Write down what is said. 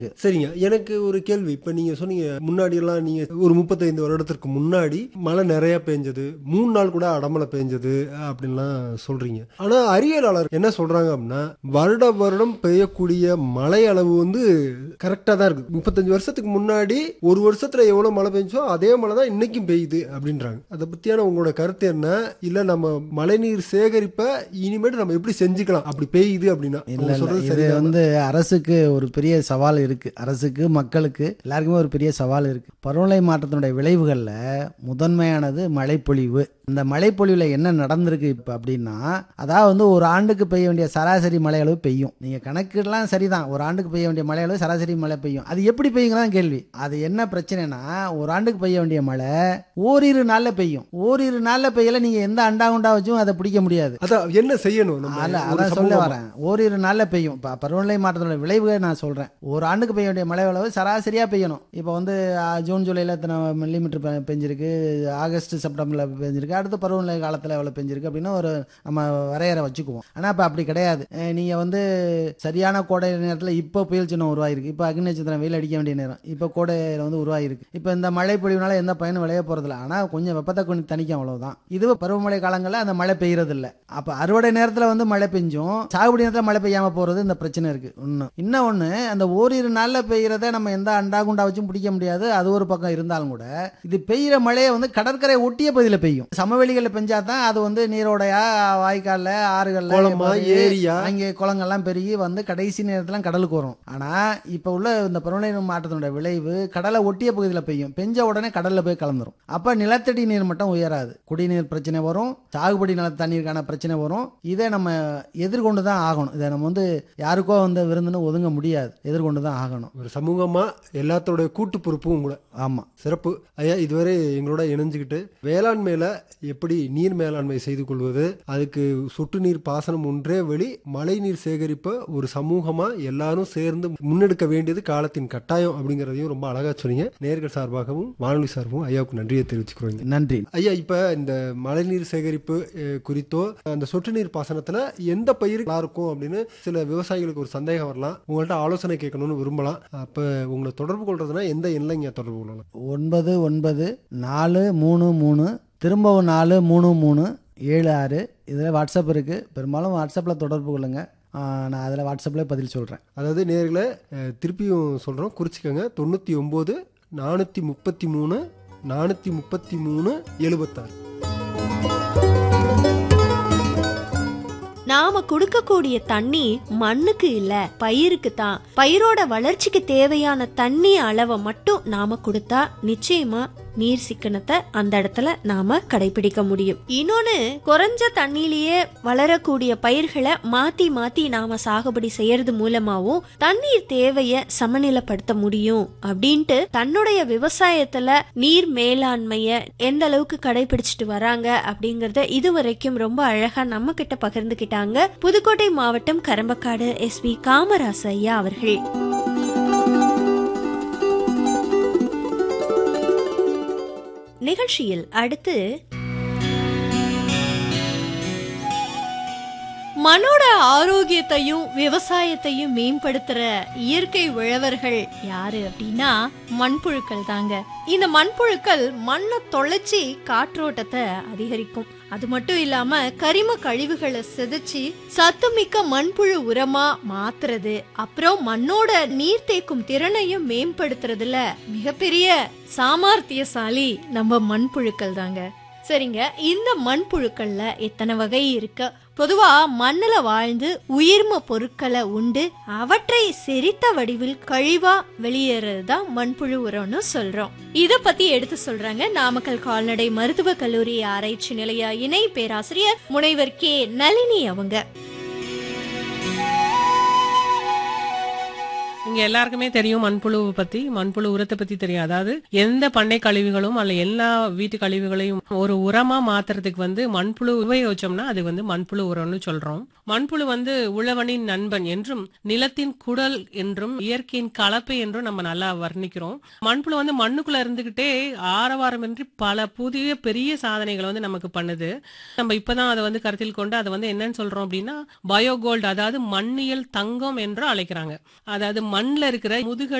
சரிங்க எனக்கு ஒரு கேள்வி இப்ப நீங்க சொன்னீங்க முன்னாடி எல்லாம் நீங்க ஒரு முப்பத்தைந்து வருடத்திற்கு முன்னாடி மழை நிறைய பெஞ்சது மூணு நாள் கூட அடமழை பெஞ்சது அப்படின்லாம் சொல்றீங்க ஆனா அறிவியலாளர் என்ன சொல்றாங்க அப்படின்னா வருட வருடம் பெய்யக்கூடிய மழை அளவு வந்து கரெக்டா தான் இருக்கு முப்பத்தஞ்சு வருஷத்துக்கு முன்னாடி ஒரு வருஷத்துல எவ்வளவு மழை பெஞ்சோ அதே மழை தான் இன்னைக்கும் பெய்யுது அப்படின்றாங்க அதை பத்தியான உங்களோட கருத்து என்ன இல்ல நம்ம மழைநீர் சேகரிப்ப இனிமேட்டு நம்ம எப்படி செஞ்சுக்கலாம் அப்படி பெய்யுது அப்படின்னா இல்ல அவங்க இல்ல சொல்றது இது சரிதான் வந்து அரசுக்கு ஒரு பெரிய சவால் இருக்கு அரசுக்கு மக்களுக்கு எல்லாருக்குமே ஒரு பெரிய சவால் இருக்கு பருவநிலை மாற்றத்தினுடைய விளைவுகள்ல முதன்மையானது மழைப்பொழிவு இந்த மழைப்பொழிவுல என்ன நடந்திருக்கு இப்ப அப்படின்னா அதாவது வந்து ஒரு ஆண்டுக்கு பெய்ய வேண்டிய சராசரி மழை அளவு பெய்யும் நீங்க கணக்குலாம் சரிதான் ஒரு ஆண்டுக்கு பெய்ய வேண்டிய மழை அளவு சராசரி மழை பெய்யும் அது எப்படி பெய்யுங்கிறதான் கேள்வி அது என்ன பிரச்சனைனா ஒரு ஆண்டுக்கு பெய்ய வேண்டிய மழை ஓரிரு நாள்ல பெய்யும் ஓரிரு நாள்ல பெய்யல நீங்க எந்த அண்டா குண்டா வச்சும் அதை பிடிக்க முடியாது அதான் என்ன செய்யணும் நம்ம அல்ல ஒரு அதான் சொல்ல சமூகமா? வரேன் ஓரிரு நாள்ல பெய்யும் இப்போ பருவநிலை மாற்றத்தோட விளைவுகளை நான் சொல்றேன் ஒரு ஆண்டுக்கு பெய்ய வேண்டிய மழை அளவு சராசரியா பெய்யணும் இப்போ வந்து ஆ, ஜூன் ஜூலைல இத்தனை மில்லிமீட்டர் பெ- பெஞ்சிருக்கு ஆகஸ்ட் செப்டம்பர்ல பெஞ்சிருக்கு அடுத்து பருவநிலை காலத்துல எவ்வளவு பெஞ்சிருக்கு அப்படின்னு ஒரு நம்ம வரையறை வச்சுக்குவோம் ஆனா இப்ப அப்படி கிடையாது அஹ் நீங்க வந்து சரியான கோடை நேரத்துல இப்போ புயல் சின்னம் உருவாயிருக்கு இப்போ அக்னி நட்சத்திரம் வெயில் அடிக்க வேண்டிய நேரம் இப்போ கோடையில வந்து உருவாயிருக்கு இப்போ இந்த மழை பொழிவுனால எந்த பயனும் விளைய போறதில்ல ஆனா கொஞ்சம் வெப்பத்தை கொஞ்சம் தணிக்கும் அவ்வளவுதான் இது பருவமழை காலங்களில் அந்த மழை பெய்யறது இல்ல அப்ப அறுவடை நேரத்துல வந்து மழை பெஞ்சும் சாகுபடி நேரத்துல மழை பெய்யாம போறது இந்த பிரச்சனை இருக்கு ஒண்ணு இன்னும் ஒண்ணு அந்த ஓரிரு நாள்ல பெய்யறத நம்ம எந்த அண்டா குண்டா வச்சும் பிடிக்க முடியாது அது ஒரு பக்கம் இருந்தாலும் கூட இது பெய்யற மழையை வந்து கடற்கரை ஒட்டிய பகுதியில் பெய்யும் சமவெளிகளில் பெஞ்சாதான் அது வந்து நீரோடையா வாய்க்கால்ல ஆறுகள்ல குளமா, போய் ஏரியா? அங்கே குளங்கள்லாம் பெருகி வந்து கடைசி நேரத்துல கடலுக்கு வரும் ஆனா இப்ப உள்ள இந்த பருவநிலை மாற்றத்தினுடைய விளைவு கடலை ஒட்டிய பகுதியில் பெய்யும் பெஞ்ச உடனே கடல்ல போய் கலந்துரும் அப்ப நிலத்தடி நீர் மட்டம் உயராது குடிநீர் பிரச்சனை வரும் சாகுபடி நில தண்ணீருக்கான பிரச்சனை வரும் இதை நம்ம எதிர்கொண்டு தான் ஆகணும் இதை நம்ம வந்து யாருக்கோ வந்து விருந்துன்னு ஒதுங்க முடியாது எதிர்கொண்டு தான் ஆகணும் ஒரு சமூகமா எல்லாத்தோட கூட்டு பொறுப்பும் கூட ஆமா சிறப்பு ஐயா இதுவரை எங்களோட இணைஞ்சுக்கிட்டு வேளாண்மையில எப்படி நீர் மேலாண்மை செய்து கொள்வது அதுக்கு சொட்டு நீர் பாசனம் ஒன்றே வழி மழை நீர் சேகரிப்ப ஒரு சமூகமா எல்லாரும் சேர்ந்து முன்னெடுக்க வேண்டியது காலத்தின் கட்டாயம் அப்படிங்கறதையும் ரொம்ப அழகா சொன்னீங்க நேர்கள் சார்பாகவும் வானொலி சார்பாகவும் ஐயாவுக்கு நன்றியை தெரிவிச்சுக்கிறோங்க நன்றி ஐயா இப்ப இந்த மழைநீர் சேகரிப்பு அஹ், குறித்தோ அந்த சொட்டு நீர் பாசனத்துல எந்த பயிர் நல்லா இருக்கும் அப்படின்னு சில விவசாயிகளுக்கு ஒரு சந்தேகம் வரலாம் உங்கள்ட்ட ஆலோசனை கேட்கணும்னு விரும்பலாம் அப்ப உங்களை தொடர்பு கொள்றதுன்னா எந்த எண்ணிலைங்க தொடர்பு கொள்ளலாம் ஒன்பது ஒன்பது நாலு மூணு மூணு திரும்பவும் நாலு மூணு மூணு ஏழு ஆறு இதில் வாட்ஸ்அப் இருக்குது பெரும்பாலும் வாட்ஸ்அப்பில் தொடர்பு கொள்ளுங்கள் நான் அதில் வாட்ஸ்அப்பில் பதில் சொல்கிறேன் அதாவது நேர்களை அஹ், திருப்பியும் சொல்றோம் குறிச்சிக்கோங்க தொண்ணூத்தி ஒன்பது நானூத்தி முப்பத்தி மூணு நானூத்தி முப்பத்தி மூணு எழுபத்தாறு நாம கொடுக்கக்கூடிய தண்ணி மண்ணுக்கு இல்ல பயிருக்கு தான் பயிரோட வளர்ச்சிக்கு தேவையான தண்ணி அளவை மட்டும் நாம கொடுத்தா நிச்சயமா நீர் சிக்கனத்தை அந்த இடத்துல நாம கடைபிடிக்க முடியும் இன்னொன்னு குறைஞ்ச தண்ணியிலேயே வளரக்கூடிய பயிர்களை மாத்தி மாத்தி நாம சாகுபடி செய்யறது மூலமாவும் தண்ணீர் தேவைய சமநிலைப்படுத்த முடியும் அப்படின்ட்டு தன்னுடைய விவசாயத்துல நீர் மேலாண்மைய எந்த அளவுக்கு கடைபிடிச்சிட்டு வராங்க அப்படிங்கறத இதுவரைக்கும் ரொம்ப அழகா நம்ம கிட்ட பகிர்ந்துகிட்டாங்க புதுக்கோட்டை மாவட்டம் கரம்பக்காடு எஸ் வி காமராச ஐயா அவர்கள் நிகழ்ச்சியில் அடுத்து மனோட ஆரோக்கியத்தையும் விவசாயத்தையும் மேம்படுத்துற இயற்கை உழவர்கள் யாரு அப்படின்னா மண்புழுக்கள் தாங்க இந்த மண்புழுக்கள் மண்ணை தொலைச்சி காற்றோட்டத்தை அதிகரிக்கும் அது மட்டும் இல்லாம கரிம கழிவுகளை செதைச்சி சத்துமிக்க மண்புழு உரமா மாத்துறது அப்புறம் மண்ணோட நீர் தேக்கும் திறனையும் மேம்படுத்துறதுல மிகப்பெரிய சாமர்த்தியசாலி நம்ம மண்புழுக்கள் தாங்க சரிங்க இந்த மண்புழுக்கள்ல எத்தனை வகை இருக்கு பொதுவா மண்ணுல வாழ்ந்து உயிர்ம பொருட்களை உண்டு அவற்றை செரித்த வடிவில் கழிவா வெளியேறது தான் மண்புழு உரம்னு சொல்றோம் இத பத்தி எடுத்து சொல்றாங்க நாமக்கல் கால்நடை மருத்துவக் கல்லூரி ஆராய்ச்சி நிலைய இணை பேராசிரியர் முனைவர் கே நளினி அவங்க இங்க எல்லாருக்குமே தெரியும் மண்புழுவை பத்தி மண்புழு உரத்தை பத்தி தெரியும் அதாவது எந்த பண்ணை கழிவுகளும் அல்ல எல்லா வீட்டு கழிவுகளையும் ஒரு உரமா மாத்துறதுக்கு வந்து மண்புழு உபயோகிச்சோம்னா அது வந்து மண்புழு உரம்னு சொல்றோம் மண்புழு வந்து உழவனின் நண்பன் என்றும் நிலத்தின் குடல் என்றும் இயற்கையின் கலப்பை என்றும் நம்ம நல்லா வர்ணிக்கிறோம் மண்புழு வந்து மண்ணுக்குள்ள இருந்துகிட்டே ஆரவாரமின்றி பல புதிய பெரிய சாதனைகளை வந்து நமக்கு பண்ணுது நம்ம இப்பதான் அதை வந்து கருத்தில் கொண்டு அதை வந்து என்னன்னு சொல்றோம் அப்படின்னா பயோகோல்டு அதாவது மண்ணியல் தங்கம் என்று அழைக்கிறாங்க அதாவது மண் மண்ணுல இருக்கிற முதுகு